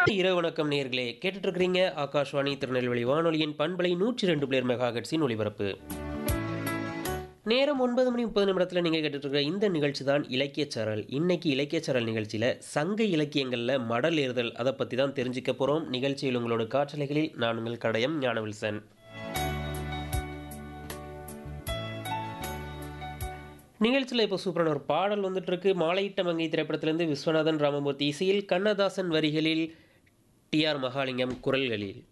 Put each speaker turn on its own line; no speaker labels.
இரவு வணக்கம் நேர்களே கேட்டுட்டு இருக்கிறீங்க ஆகாஷ்வாணி திருநெல்வேலி வானொலியின் பண்பலை நூற்றி ரெண்டு பிளேர் மெகாஹெட்ஸின் ஒளிபரப்பு நேரம் ஒன்பது மணி முப்பது நிமிடத்தில் நீங்கள் கேட்டுட்டு இருக்கிற இந்த நிகழ்ச்சி தான் இலக்கியச்சரல் இன்னைக்கு இலக்கியச்சரல் நிகழ்ச்சியில் சங்க இலக்கியங்களில் மடல் ஏறுதல் அதை பற்றி தான் தெரிஞ்சுக்க போகிறோம் நிகழ்ச்சியில் உங்களோட காற்றலைகளில் நான் உங்கள் கடையம் ஞானவில்சன் நிகழ்ச்சியில் இப்போ சூப்பரான ஒரு பாடல் வந்துட்டு இருக்கு மாலையிட்ட மங்கை திரைப்படத்திலிருந்து விஸ்வநாதன் ராமமூர்த்தி இசையில் கண்ணதாசன் வரிகளில் டி ஆர் மகாலிங்கம் குரல்களில்